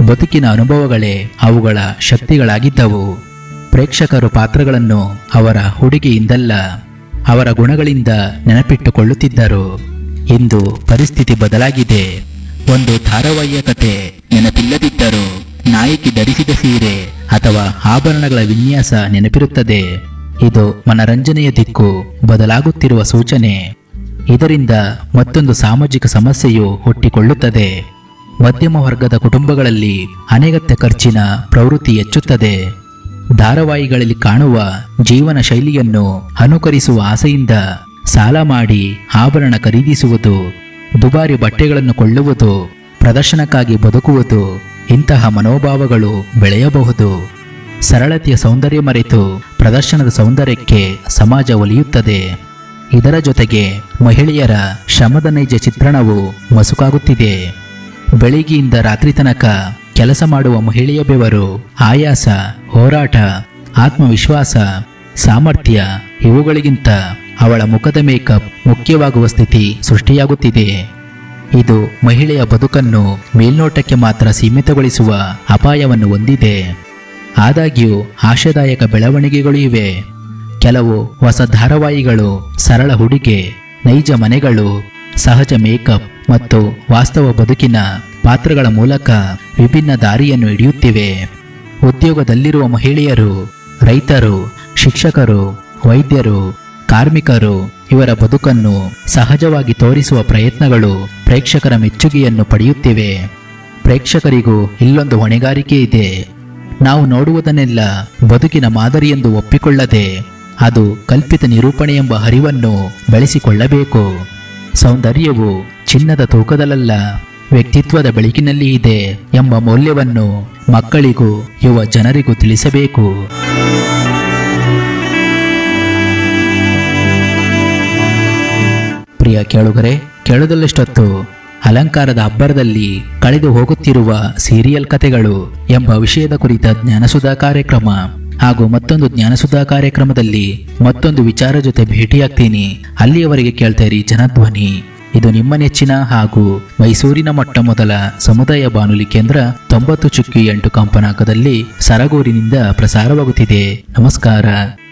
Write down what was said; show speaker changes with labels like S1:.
S1: ಬದುಕಿನ ಅನುಭವಗಳೇ ಅವುಗಳ ಶಕ್ತಿಗಳಾಗಿದ್ದವು ಪ್ರೇಕ್ಷಕರು ಪಾತ್ರಗಳನ್ನು ಅವರ ಹುಡುಗಿಯಿಂದಲ್ಲ ಅವರ ಗುಣಗಳಿಂದ ನೆನಪಿಟ್ಟುಕೊಳ್ಳುತ್ತಿದ್ದರು ಇಂದು ಪರಿಸ್ಥಿತಿ ಬದಲಾಗಿದೆ ಒಂದು ಧಾರಾವಾಹಿಯ ಕತೆ ನೆನಪಿಲ್ಲದಿದ್ದರೂ ನಾಯಕಿ ಧರಿಸಿದ ಸೀರೆ ಅಥವಾ ಆಭರಣಗಳ ವಿನ್ಯಾಸ ನೆನಪಿರುತ್ತದೆ ಇದು ಮನರಂಜನೆಯ ದಿಕ್ಕು ಬದಲಾಗುತ್ತಿರುವ ಸೂಚನೆ ಇದರಿಂದ ಮತ್ತೊಂದು ಸಾಮಾಜಿಕ ಸಮಸ್ಯೆಯು ಹುಟ್ಟಿಕೊಳ್ಳುತ್ತದೆ ಮಧ್ಯಮ ವರ್ಗದ ಕುಟುಂಬಗಳಲ್ಲಿ ಅನಗತ್ಯ ಖರ್ಚಿನ ಪ್ರವೃತ್ತಿ ಹೆಚ್ಚುತ್ತದೆ ಧಾರಾವಾಹಿಗಳಲ್ಲಿ ಕಾಣುವ ಜೀವನ ಶೈಲಿಯನ್ನು ಅನುಕರಿಸುವ ಆಸೆಯಿಂದ ಸಾಲ ಮಾಡಿ ಆಭರಣ ಖರೀದಿಸುವುದು ದುಬಾರಿ ಬಟ್ಟೆಗಳನ್ನು ಕೊಳ್ಳುವುದು ಪ್ರದರ್ಶನಕ್ಕಾಗಿ ಬದುಕುವುದು ಇಂತಹ ಮನೋಭಾವಗಳು ಬೆಳೆಯಬಹುದು ಸರಳತೆಯ ಸೌಂದರ್ಯ ಮರೆತು ಪ್ರದರ್ಶನದ ಸೌಂದರ್ಯಕ್ಕೆ ಸಮಾಜ ಒಲಿಯುತ್ತದೆ ಇದರ ಜೊತೆಗೆ ಮಹಿಳೆಯರ ಶ್ರಮದ ನೈಜ ಚಿತ್ರಣವು ಮಸುಕಾಗುತ್ತಿದೆ ಬೆಳಿಗ್ಗೆಯಿಂದ ರಾತ್ರಿ ತನಕ ಕೆಲಸ ಮಾಡುವ ಮಹಿಳೆಯ ಬೆವರು ಆಯಾಸ ಹೋರಾಟ ಆತ್ಮವಿಶ್ವಾಸ ಸಾಮರ್ಥ್ಯ ಇವುಗಳಿಗಿಂತ ಅವಳ ಮುಖದ ಮೇಕಪ್ ಮುಖ್ಯವಾಗುವ ಸ್ಥಿತಿ ಸೃಷ್ಟಿಯಾಗುತ್ತಿದೆ ಇದು ಮಹಿಳೆಯ ಬದುಕನ್ನು ಮೇಲ್ನೋಟಕ್ಕೆ ಮಾತ್ರ ಸೀಮಿತಗೊಳಿಸುವ ಅಪಾಯವನ್ನು ಹೊಂದಿದೆ ಆದಾಗ್ಯೂ ಆಶಾದಾಯಕ ಬೆಳವಣಿಗೆಗಳು ಇವೆ ಕೆಲವು ಹೊಸ ಧಾರಾವಾಹಿಗಳು ಸರಳ ಹುಡುಗೆ ನೈಜ ಮನೆಗಳು ಸಹಜ ಮೇಕಪ್ ಮತ್ತು ವಾಸ್ತವ ಬದುಕಿನ ಪಾತ್ರಗಳ ಮೂಲಕ ವಿಭಿನ್ನ ದಾರಿಯನ್ನು ಹಿಡಿಯುತ್ತಿವೆ ಉದ್ಯೋಗದಲ್ಲಿರುವ ಮಹಿಳೆಯರು ರೈತರು ಶಿಕ್ಷಕರು ವೈದ್ಯರು ಕಾರ್ಮಿಕರು ಇವರ ಬದುಕನ್ನು ಸಹಜವಾಗಿ ತೋರಿಸುವ ಪ್ರಯತ್ನಗಳು ಪ್ರೇಕ್ಷಕರ ಮೆಚ್ಚುಗೆಯನ್ನು ಪಡೆಯುತ್ತಿವೆ ಪ್ರೇಕ್ಷಕರಿಗೂ ಇಲ್ಲೊಂದು ಹೊಣೆಗಾರಿಕೆ ಇದೆ ನಾವು ನೋಡುವುದನ್ನೆಲ್ಲ ಬದುಕಿನ ಮಾದರಿ ಎಂದು ಒಪ್ಪಿಕೊಳ್ಳದೆ ಅದು ಕಲ್ಪಿತ ನಿರೂಪಣೆ ಎಂಬ ಹರಿವನ್ನು ಬೆಳೆಸಿಕೊಳ್ಳಬೇಕು ಸೌಂದರ್ಯವು ಚಿನ್ನದ ತೂಕದಲ್ಲ ವ್ಯಕ್ತಿತ್ವದ ಬೆಳಕಿನಲ್ಲಿ ಇದೆ ಎಂಬ ಮೌಲ್ಯವನ್ನು ಮಕ್ಕಳಿಗೂ ಯುವ ಜನರಿಗೂ ತಿಳಿಸಬೇಕು ಪ್ರಿಯ ಕೇಳುಗರೆ ಕೇಳುವುದಲ್ಲಷ್ಟೊತ್ತು ಅಲಂಕಾರದ ಅಬ್ಬರದಲ್ಲಿ ಕಳೆದು ಹೋಗುತ್ತಿರುವ ಸೀರಿಯಲ್ ಕಥೆಗಳು ಎಂಬ ವಿಷಯದ ಕುರಿತ ಜ್ಞಾನಸುಧಾ ಕಾರ್ಯಕ್ರಮ ಹಾಗೂ ಮತ್ತೊಂದು ಜ್ಞಾನಸುಧಾ ಕಾರ್ಯಕ್ರಮದಲ್ಲಿ ಮತ್ತೊಂದು ವಿಚಾರ ಜೊತೆ ಭೇಟಿಯಾಗ್ತೀನಿ ಅಲ್ಲಿಯವರೆಗೆ ಕೇಳ್ತಾ ಇರಿ ಜನಧ್ವನಿ ಇದು ನಿಮ್ಮ ನೆಚ್ಚಿನ ಹಾಗೂ ಮೈಸೂರಿನ ಮೊಟ್ಟ ಮೊದಲ ಸಮುದಾಯ ಬಾನುಲಿ ಕೇಂದ್ರ ತೊಂಬತ್ತು ಚುಕ್ಕಿ ಎಂಟು ಕಂಪನಾಂಕದಲ್ಲಿ ಸರಗೂರಿನಿಂದ ಪ್ರಸಾರವಾಗುತ್ತಿದೆ ನಮಸ್ಕಾರ